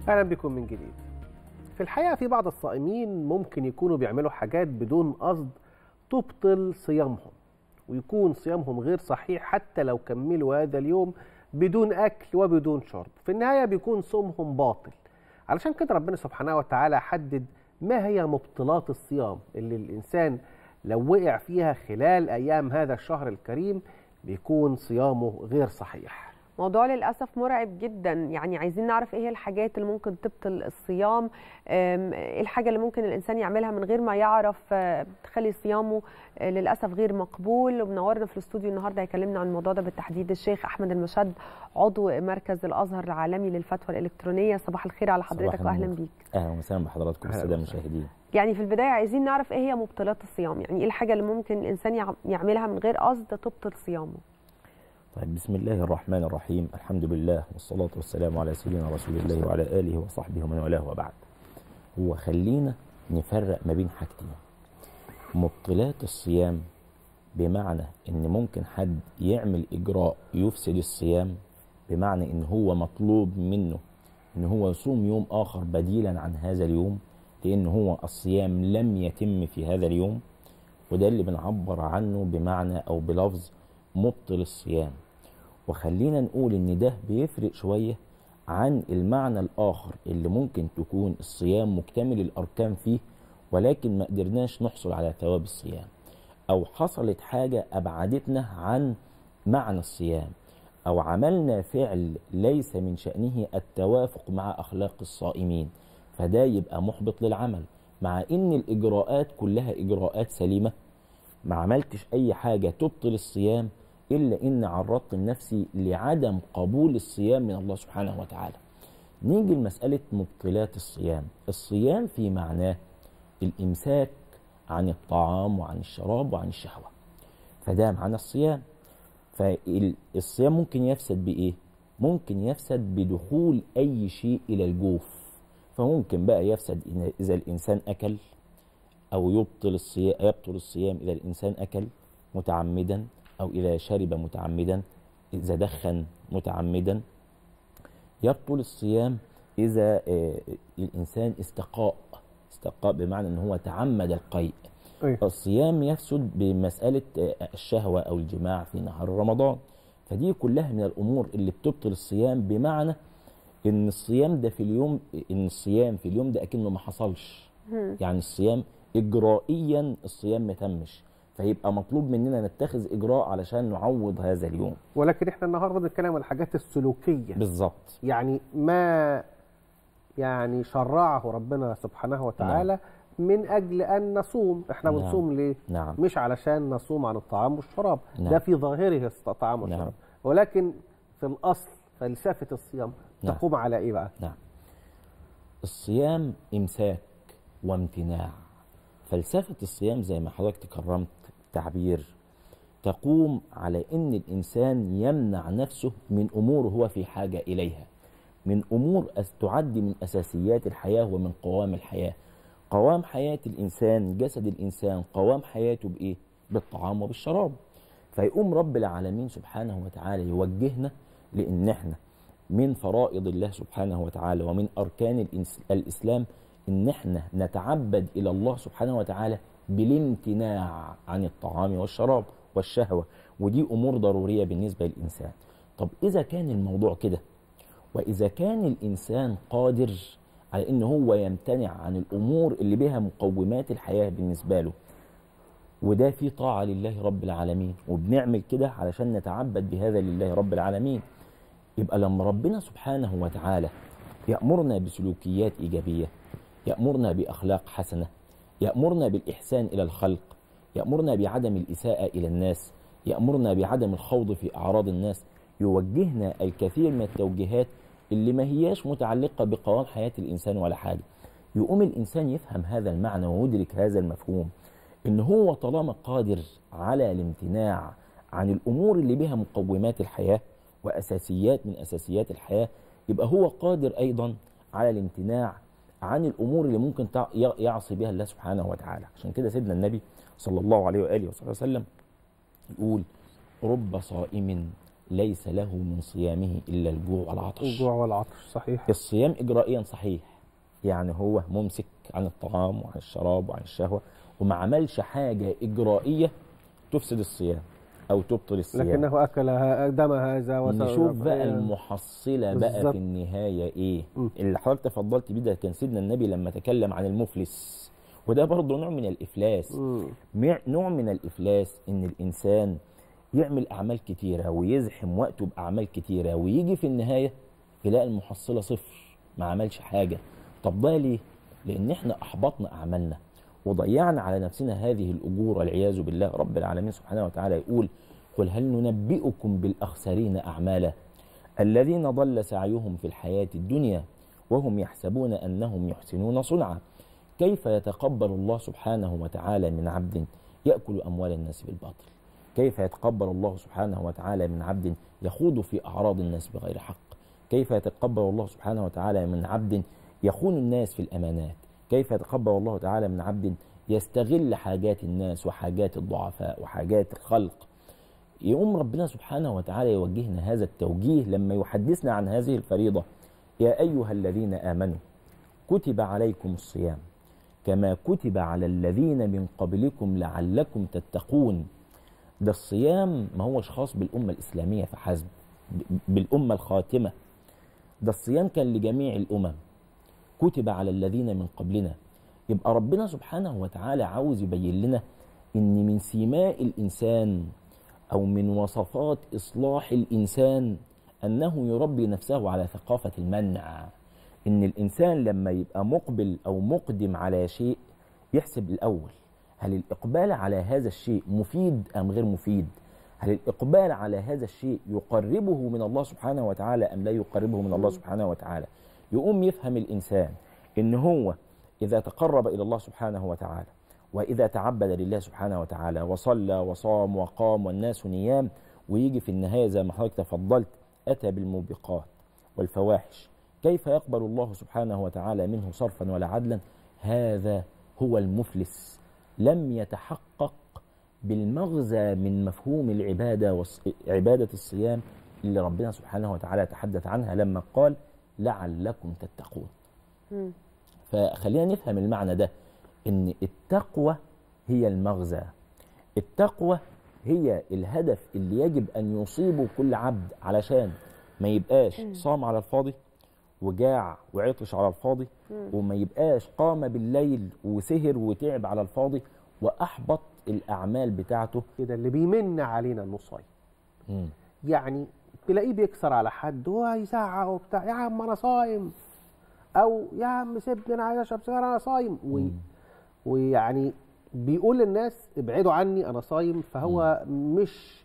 اهلا بكم من جديد في الحقيقه في بعض الصائمين ممكن يكونوا بيعملوا حاجات بدون قصد تبطل صيامهم ويكون صيامهم غير صحيح حتى لو كملوا هذا اليوم بدون اكل وبدون شرب في النهايه بيكون صومهم باطل علشان كده ربنا سبحانه وتعالى حدد ما هي مبطلات الصيام اللي الانسان لو وقع فيها خلال ايام هذا الشهر الكريم بيكون صيامه غير صحيح موضوع للاسف مرعب جدا يعني عايزين نعرف ايه هي الحاجات اللي ممكن تبطل الصيام ايه الحاجه اللي ممكن الانسان يعملها من غير ما يعرف تخلي صيامه للاسف غير مقبول ومنورنا في الاستوديو النهارده هيكلمنا عن الموضوع ده بالتحديد الشيخ احمد المشد عضو مركز الازهر العالمي للفتوى الالكترونيه صباح الخير على حضرتك واهلا بيك اهلا وسهلا بحضراتكم الساده المشاهدين يعني في البدايه عايزين نعرف ايه هي مبطلات الصيام يعني ايه الحاجه اللي ممكن الانسان يعملها من غير قصد تبطل صيامه طيب بسم الله الرحمن الرحيم الحمد لله والصلاة والسلام على سيدنا رسول الله وعلى آله وصحبه ومن والاه وبعد هو خلينا نفرق ما بين حاجتين مبطلات الصيام بمعنى ان ممكن حد يعمل اجراء يفسد الصيام بمعنى ان هو مطلوب منه ان هو يصوم يوم اخر بديلا عن هذا اليوم لان هو الصيام لم يتم في هذا اليوم وده اللي بنعبر عنه بمعنى او بلفظ مبطل الصيام وخلينا نقول ان ده بيفرق شويه عن المعنى الاخر اللي ممكن تكون الصيام مكتمل الاركان فيه ولكن ما قدرناش نحصل على ثواب الصيام او حصلت حاجه ابعدتنا عن معنى الصيام او عملنا فعل ليس من شانه التوافق مع اخلاق الصائمين فده يبقى محبط للعمل مع ان الاجراءات كلها اجراءات سليمه ما عملتش اي حاجه تبطل الصيام إلا إن عرضت نفسي لعدم قبول الصيام من الله سبحانه وتعالى نيجي لمسألة مبطلات الصيام الصيام في معناه الإمساك عن الطعام وعن الشراب وعن الشهوة فده معنى الصيام فالصيام ممكن يفسد بإيه؟ ممكن يفسد بدخول أي شيء إلى الجوف فممكن بقى يفسد إذا الإنسان أكل أو يبطل الصيام يبطل الصيام إذا الإنسان أكل متعمدا أو إذا شرب متعمدا إذا دخن متعمدا يبطل الصيام إذا الإنسان استقاء استقاء بمعنى أن هو تعمد القيء أيه. الصيام يفسد بمسألة الشهوة أو الجماع في نهار رمضان فدي كلها من الأمور اللي بتبطل الصيام بمعنى إن الصيام ده في اليوم إن الصيام في اليوم ده أكنه ما حصلش يعني الصيام إجرائيا الصيام ما تمش فيبقى مطلوب مننا نتخذ اجراء علشان نعوض هذا اليوم ولكن احنا النهارده بنتكلم عن الحاجات السلوكيه بالظبط يعني ما يعني شرعه ربنا سبحانه وتعالى نعم. من اجل ان نصوم احنا نعم. بنصوم ليه نعم. مش علشان نصوم عن الطعام والشراب نعم. ده في ظاهره الطعام والشراب نعم. ولكن في الاصل فلسفه الصيام نعم. تقوم على ايه بقى نعم الصيام امساك وامتناع فلسفه الصيام زي ما حضرتك تكرمت تعبير تقوم على ان الانسان يمنع نفسه من امور هو في حاجه اليها من امور تعد من اساسيات الحياه ومن قوام الحياه قوام حياه الانسان جسد الانسان قوام حياته بايه بالطعام وبالشراب فيقوم رب العالمين سبحانه وتعالى يوجهنا لان احنا من فرائض الله سبحانه وتعالى ومن اركان الاسلام ان احنا نتعبد الى الله سبحانه وتعالى بالامتناع عن الطعام والشراب والشهوة ودي أمور ضرورية بالنسبة للإنسان طب إذا كان الموضوع كده وإذا كان الإنسان قادر على إن هو يمتنع عن الأمور اللي بها مقومات الحياة بالنسبة له وده في طاعة لله رب العالمين وبنعمل كده علشان نتعبد بهذا لله رب العالمين يبقى لما ربنا سبحانه وتعالى يأمرنا بسلوكيات إيجابية يأمرنا بأخلاق حسنة يأمرنا بالإحسان إلى الخلق يأمرنا بعدم الإساءة إلى الناس يأمرنا بعدم الخوض في أعراض الناس يوجهنا الكثير من التوجيهات اللي ما هياش متعلقة بقوام حياة الإنسان ولا حاجة يقوم الإنسان يفهم هذا المعنى ويدرك هذا المفهوم إن هو طالما قادر على الامتناع عن الأمور اللي بها مقومات الحياة وأساسيات من أساسيات الحياة يبقى هو قادر أيضا على الامتناع عن الامور اللي ممكن يعصي بها الله سبحانه وتعالى عشان كده سيدنا النبي صلى الله عليه واله وصحبه وسلم يقول رب صائم ليس له من صيامه الا الجوع والعطش الجوع والعطش صحيح الصيام اجرائيا صحيح يعني هو ممسك عن الطعام وعن الشراب وعن الشهوه وما عملش حاجه اجرائيه تفسد الصيام او تبطل الصيام لكنه اكل ه- دم هذا وسوى نشوف بقى المحصله بقى بالظبط. في النهايه ايه م. اللي حضرتك تفضلت بيه ده كان سيدنا النبي لما تكلم عن المفلس وده برضه نوع من الافلاس مم. مع- نوع من الافلاس ان الانسان يعمل اعمال كتيره ويزحم وقته باعمال كتيره ويجي في النهايه يلاقي المحصله صفر ما عملش حاجه طب ده ليه لان احنا احبطنا اعمالنا وضيعنا على نفسنا هذه الاجور والعياذ بالله رب العالمين سبحانه وتعالى يقول قل هل ننبئكم بالاخسرين اعمالا الذين ضل سعيهم في الحياه الدنيا وهم يحسبون انهم يحسنون صنعا كيف يتقبل الله سبحانه وتعالى من عبد ياكل اموال الناس بالباطل كيف يتقبل الله سبحانه وتعالى من عبد يخوض في اعراض الناس بغير حق كيف يتقبل الله سبحانه وتعالى من عبد يخون الناس في الامانات كيف يتقبل الله تعالى من عبد يستغل حاجات الناس وحاجات الضعفاء وحاجات الخلق يقوم ربنا سبحانه وتعالى يوجهنا هذا التوجيه لما يحدثنا عن هذه الفريضه يا ايها الذين امنوا كتب عليكم الصيام كما كتب على الذين من قبلكم لعلكم تتقون ده الصيام ما هوش خاص بالأمة الإسلامية فحسب ب- بالأمة الخاتمة ده الصيام كان لجميع الأمم كتب على الذين من قبلنا يبقى ربنا سبحانه وتعالى عاوز يبين لنا إن من سيماء الإنسان أو من وصفات إصلاح الإنسان أنه يربي نفسه على ثقافة المنع ان الانسان لما يبقى مقبل او مقدم على شيء يحسب الاول هل الاقبال على هذا الشيء مفيد ام غير مفيد هل الاقبال على هذا الشيء يقربه من الله سبحانه وتعالى ام لا يقربه من الله سبحانه وتعالى يقوم يفهم الانسان ان هو اذا تقرب الى الله سبحانه وتعالى واذا تعبد لله سبحانه وتعالى وصلى وصام وقام والناس نيام ويجي في النهايه زي ما حضرتك تفضلت اتى بالموبقات والفواحش كيف يقبل الله سبحانه وتعالى منه صرفا ولا عدلا هذا هو المفلس لم يتحقق بالمغزى من مفهوم العبادة وص... عبادة الصيام اللي ربنا سبحانه وتعالى تحدث عنها لما قال لعلكم تتقون مم. فخلينا نفهم المعنى ده ان التقوى هي المغزى التقوى هي الهدف اللي يجب ان يصيبه كل عبد علشان ما يبقاش صام على الفاضي وجاع وعطش على الفاضي وما يبقاش قام بالليل وسهر وتعب على الفاضي واحبط الاعمال بتاعته كده اللي بيمن علينا انه صايم مم. يعني تلاقيه بيكسر على حد هو يزعق وبتاع يا عم انا صايم او يا عم سيبني انا عايز اشرب سيجاره انا صايم وي ويعني بيقول للناس ابعدوا عني انا صايم فهو مش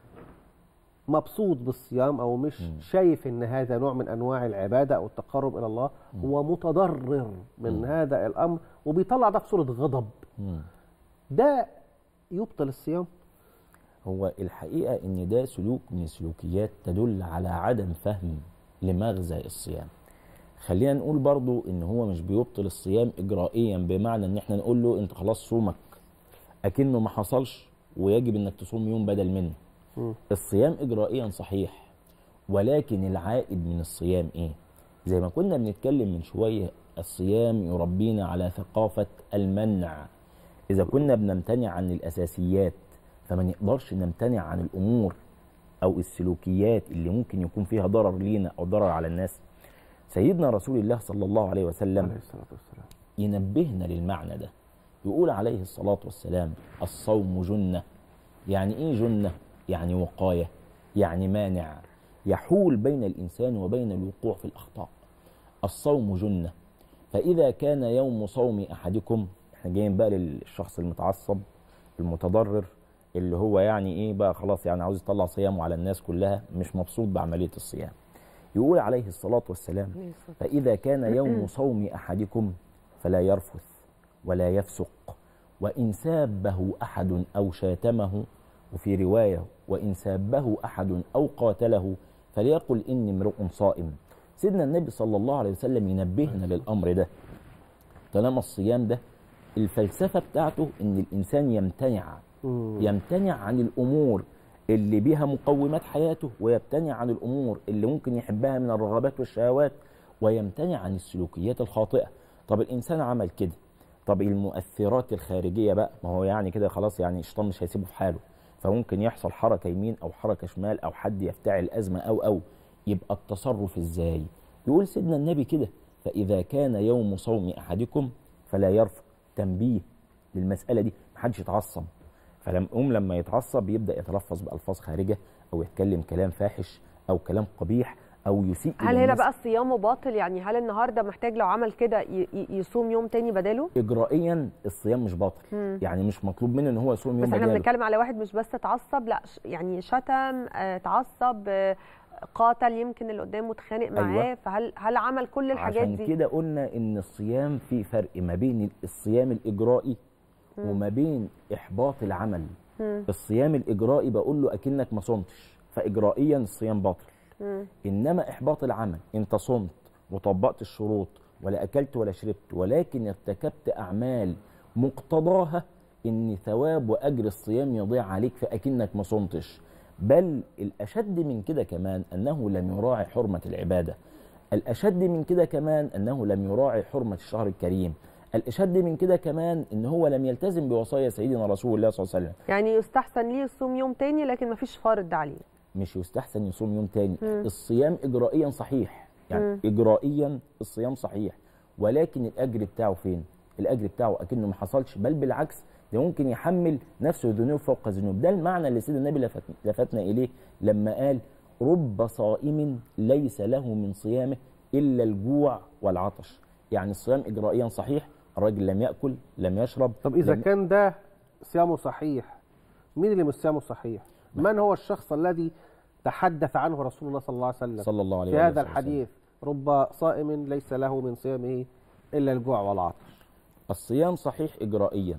مبسوط بالصيام او مش شايف ان هذا نوع من انواع العباده او التقرب الى الله هو متضرر من هذا الامر وبيطلع ده في صوره غضب مم. ده يبطل الصيام هو الحقيقة إن ده سلوك من السلوكيات تدل على عدم فهم لمغزى الصيام خلينا نقول برضو إن هو مش بيبطل الصيام إجرائيا بمعنى إن إحنا نقول له أنت خلاص صومك أكنه ما حصلش ويجب إنك تصوم يوم بدل منه مم. الصيام إجرائيا صحيح ولكن العائد من الصيام إيه زي ما كنا بنتكلم من شوية الصيام يربينا على ثقافة المنع إذا كنا بنمتنع عن الأساسيات فما نقدرش نمتنع عن الأمور أو السلوكيات اللي ممكن يكون فيها ضرر لينا أو ضرر على الناس سيدنا رسول الله صلى الله عليه وسلم عليه الصلاه والسلام ينبهنا للمعنى ده يقول عليه الصلاة والسلام الصوم جنة يعني إيه جنة؟ يعني وقاية يعني مانع يحول بين الإنسان وبين الوقوع في الأخطاء الصوم جنة فإذا كان يوم صوم أحدكم احنا جايين بقى للشخص المتعصب المتضرر اللي هو يعني ايه بقى خلاص يعني عاوز يطلع صيامه على الناس كلها مش مبسوط بعملية الصيام يقول عليه الصلاة والسلام فإذا كان يوم صوم أحدكم فلا يرفث ولا يفسق وإن سابه أحد أو شاتمه وفي رواية وإن سابه أحد أو قاتله فليقل إني امرؤ صائم سيدنا النبي صلى الله عليه وسلم ينبهنا للأمر ده طالما الصيام ده الفلسفة بتاعته إن الإنسان يمتنع مم. يمتنع عن الأمور اللي بيها مقومات حياته ويمتنع عن الامور اللي ممكن يحبها من الرغبات والشهوات ويمتنع عن السلوكيات الخاطئه طب الانسان عمل كده طب المؤثرات الخارجيه بقى ما هو يعني كده خلاص يعني الشيطان مش هيسيبه في حاله فممكن يحصل حركه يمين او حركه شمال او حد يفتعل ازمه او او يبقى التصرف ازاي يقول سيدنا النبي كده فاذا كان يوم صوم احدكم فلا يرفق تنبيه للمساله دي محدش يتعصب فلما يقوم لما يتعصب يبدا يتلفظ بالفاظ خارجه او يتكلم كلام فاحش او كلام قبيح او يسيء إلى هل هنا الناس. بقى صيامه باطل يعني هل النهارده محتاج لو عمل كده ي- ي- يصوم يوم تاني بداله اجرائيا الصيام مش باطل مم. يعني مش مطلوب منه ان هو يصوم يوم بس احنا بداله بنتكلم على واحد مش بس اتعصب لا ش- يعني شتم آه، اتعصب آه، قاتل يمكن اللي قدامه اتخانق معاه أيوة. فهل هل عمل كل الحاجات عشان دي كده قلنا ان الصيام في فرق ما بين الصيام الاجرائي وما بين احباط العمل مم. الصيام الاجرائي بقول له اكنك ما صمتش فاجرائيا الصيام باطل مم. انما احباط العمل انت صمت وطبقت الشروط ولا اكلت ولا شربت ولكن ارتكبت اعمال مقتضاها ان ثواب واجر الصيام يضيع عليك فاكنك ما صمتش بل الاشد من كده كمان انه لم يراعي حرمه العباده الاشد من كده كمان انه لم يراعي حرمه الشهر الكريم الاشد من كده كمان ان هو لم يلتزم بوصايا سيدنا رسول الله صلى الله عليه وسلم يعني يستحسن ليه يصوم يوم تاني لكن مفيش فرض عليه مش يستحسن يصوم يوم تاني مم. الصيام اجرائيا صحيح يعني مم. اجرائيا الصيام صحيح ولكن الاجر بتاعه فين الاجر بتاعه اكنه ما حصلش بل بالعكس ده ممكن يحمل نفسه ذنوب فوق ذنوب ده المعنى اللي سيدنا النبي لفت لفتنا اليه لما قال رب صائم ليس له من صيامه الا الجوع والعطش يعني الصيام اجرائيا صحيح الراجل لم ياكل لم يشرب طب اذا لم كان ده صيامه صحيح مين اللي مش صيامه صحيح من هو الشخص الذي تحدث عنه رسول الله صلى الله عليه وسلم صلى الله عليه في وآله هذا وسلم. الحديث رب صائم ليس له من صيامه الا الجوع والعطش الصيام صحيح إجرائيا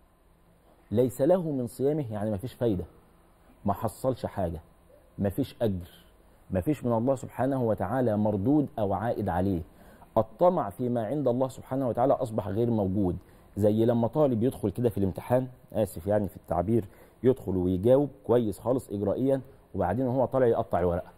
ليس له من صيامه يعني ما فيش فايدة ما حصلش حاجة ما فيش أجر ما فيش من الله سبحانه وتعالى مردود أو عائد عليه الطمع فيما عند الله سبحانه وتعالى أصبح غير موجود زي لما طالب يدخل كده في الامتحان آسف يعني في التعبير يدخل ويجاوب كويس خالص إجرائيا وبعدين هو طالع يقطع الورقة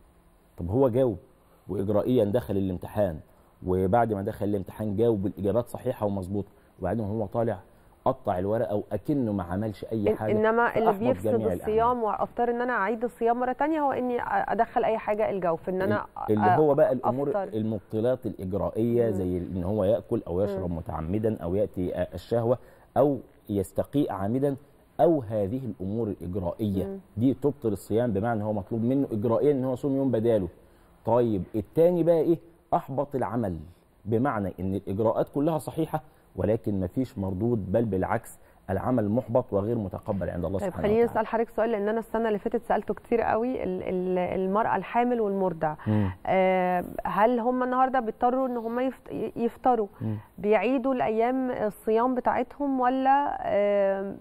طب هو جاوب واجرائيا دخل الامتحان وبعد ما دخل الامتحان جاوب الاجابات صحيحه ومظبوطه وبعدين هو طالع قطع الورقه واكنه ما عملش اي إن- حاجه انما اللي فأحبط بيفسد جميع الصيام وافترض ان انا اعيد الصيام مره تانية هو اني ادخل اي حاجه الجوف ان انا اللي هو بقى الامور أفطر. المبطلات الاجرائيه زي ان هو ياكل او يشرب متعمدا او ياتي الشهوه او يستقيء عامدا او هذه الامور الاجرائيه دي تبطل الصيام بمعنى هو مطلوب منه اجرائيا ان هو يصوم يوم بداله طيب التاني بقى ايه احبط العمل بمعنى ان الاجراءات كلها صحيحه ولكن مفيش مردود بل بالعكس العمل محبط وغير متقبل عند الله طيب سبحانه خليني وتعالى اسال حضرتك سؤال لان انا السنه اللي فاتت سالته كتير قوي ال- ال- المراه الحامل والمرضع مم. آه، هل هم النهارده بيضطروا ان هم يفط- يفطروا مم. بيعيدوا الايام الصيام بتاعتهم ولا آه،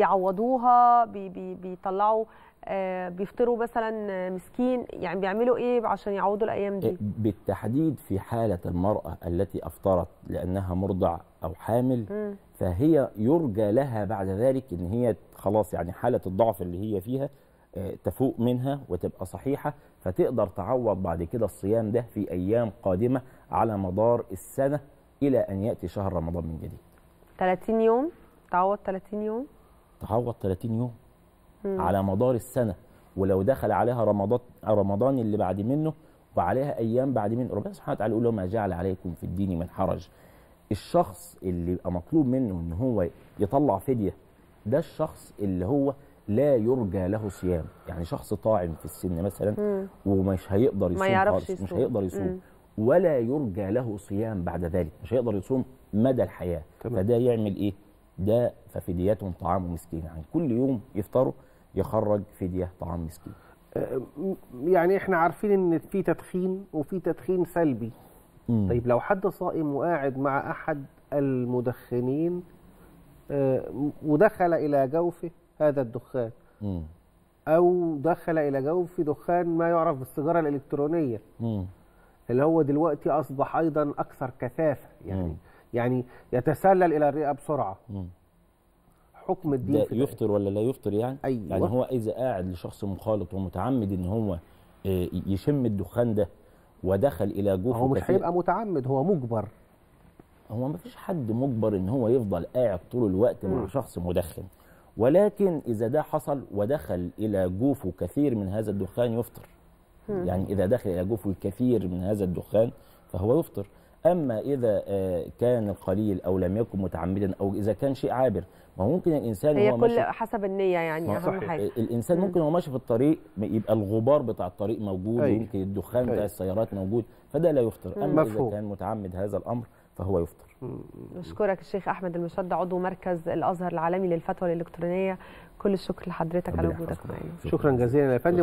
بيعوضوها بي بي بيطلعوا آه، بيفطروا مثلا مسكين يعني بيعملوا ايه عشان يعوضوا الايام دي بالتحديد في حالة المرأة التي أفطرت لأنها مرضع أو حامل مم. فهي يرجى لها بعد ذلك إن هي خلاص يعني حالة الضعف اللي هي فيها آه، تفوق منها وتبقى صحيحة فتقدر تعوض بعد كده الصيام ده في أيام قادمة على مدار السنة إلى أن يأتي شهر رمضان من جديد 30 يوم تعوض 30 يوم تعوض 30 يوم مم. على مدار السنة ولو دخل عليها رمضان رمضان اللي بعد منه وعليها أيام بعد منه ربنا سبحانه وتعالى يقول ما جعل عليكم في الدين من حرج الشخص اللي يبقى مطلوب منه ان هو يطلع فدية ده الشخص اللي هو لا يرجى له صيام يعني شخص طاعن في السن مثلا مم. ومش هيقدر يصوم يعرفش خالص مش يصوم. هيقدر يصوم مم. ولا يرجى له صيام بعد ذلك مش هيقدر يصوم مدى الحياة تمام. فده يعمل ايه ده ففديتهم طعام مسكين يعني كل يوم يفطروا يخرج فدية طعام مسكين آه، م- يعني احنا عارفين ان في تدخين وفي تدخين سلبي مم. طيب لو حد صائم وقاعد مع احد المدخنين آه، ودخل الى جوفه هذا الدخان مم. او دخل الى جوفه دخان ما يعرف بالسيجاره الالكترونيه مم. اللي هو دلوقتي اصبح ايضا اكثر كثافه يعني مم. يعني يتسلل الى الرئه بسرعه مم. حكم الدين ده في ده. يفطر ولا لا يفطر يعني أيوة. يعني هو اذا قاعد لشخص مخالط ومتعمد ان هو آه، يشم الدخان ده ودخل الى جوفه هو مش كثير- هيبقى متعمد هو مجبر هو ما فيش حد مجبر ان هو يفضل قاعد طول الوقت مع شخص مدخن ولكن اذا ده حصل ودخل الى جوفه كثير من هذا الدخان يفطر يعني اذا دخل الى جوفه الكثير من هذا الدخان فهو يفطر اما اذا آه، كان القليل او لم يكن متعمدا او اذا كان شيء عابر ما هو ممكن الانسان هي وهو كل ماشي حسب النيه يعني ما اهم صحيح. حاجه الانسان ممكن وهو ماشي في الطريق يبقى الغبار بتاع الطريق موجود أيوة. ويمكن الدخان بتاع أيوة. السيارات موجود فده لا يفطر اما مفهوم. اذا كان متعمد هذا الامر فهو يفطر نشكرك الشيخ احمد المشد عضو مركز الازهر العالمي للفتوى الالكترونيه كل الشكر لحضرتك على ربنا وجودك يحفظك. معنا شكرا جزيلا يا فندم